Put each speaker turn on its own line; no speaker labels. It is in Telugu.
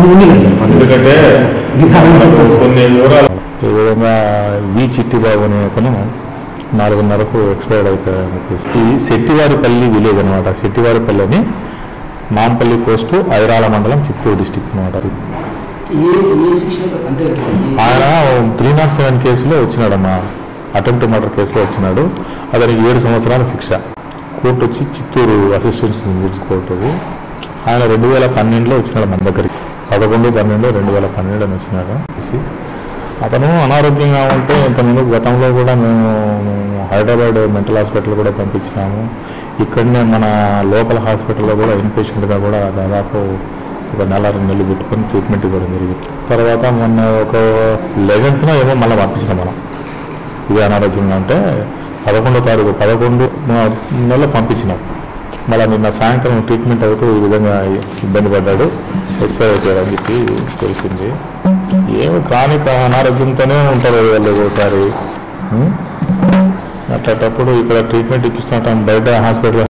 అది ఉంది కదా సార్
ఎందుకంటే
నిదానంగా చెప్తాను సార్.
కొన్ని వివరాలు
ఈ విధంగా వి చిట్టిబాబు అనే అతను నాలుగున్నరకు ఎక్స్పైర్డ్ అయిపోయాడు చెప్పేసి. ఈ శెట్టివారిపల్లి విలేజ్ అనమాట శెట్టివారిపల్లి అని మాంపల్లి పోస్టు ఐరాల మండలం చిత్తూరు డిస్టిక్ అనమాట
ఏ ఏ శిక్ష అంటే ఈ-
ఆయన త్రీ నాట్ సెవెన్ కేసులో వచ్చినాడమ్మా అటెంప్ట్ మర్డర్ కేసులో వచ్చినాడు అతనికి ఏడు సంవత్సరాల శిక్ష కోర్టు వచ్చి చిత్తూరు అసిస్టెంట్ జడ్జి కోర్టు అది ఆయన రెండు వేల పన్నెండులో వచ్చినాడు మన దగ్గరికి పదకొండు పన్నెండు రెండు వేల పన్నెండు అని వచ్చినాడు చేసి అతను అనారోగ్యంగా ఉంటే ఇంతకుముందు గతంలో కూడా మేము హైదరాబాద్ మెంటల్ హాస్పిటల్ కూడా పంపించినాము ఇక్కడనే మన లోకల్ హాస్పిటల్లో కూడా ఇన్పేషెంట్గా కూడా దాదాపు ఒక నెల రెండు నెలలు పెట్టుకొని ట్రీట్మెంట్ ఇవ్వడం జరిగింది తర్వాత మొన్న ఒక లెవెన్త్న ఏమో మళ్ళీ పంపించినాం మనం ఇది అనారోగ్యంగా ఉంటే పదకొండో తారీఖు పదకొండు నెలలు పంపించినాం మళ్ళీ నిన్న సాయంత్రం ట్రీట్మెంట్ అవుతూ ఈ విధంగా ఇబ్బంది పడ్డాడు ఎక్స్పైర్ అయిపోయాడు అని చెప్పి తెలిసింది ఏమి క్రానిక్ అనారోగ్యంతోనే ఉంటారు వాళ్ళు ఒకసారి ఉం? అట్లాంటప్పుడు ఇక్కడ ట్రీట్మెంట్ ఇప్పిస్తుంటాం బయట హాస్పిటల్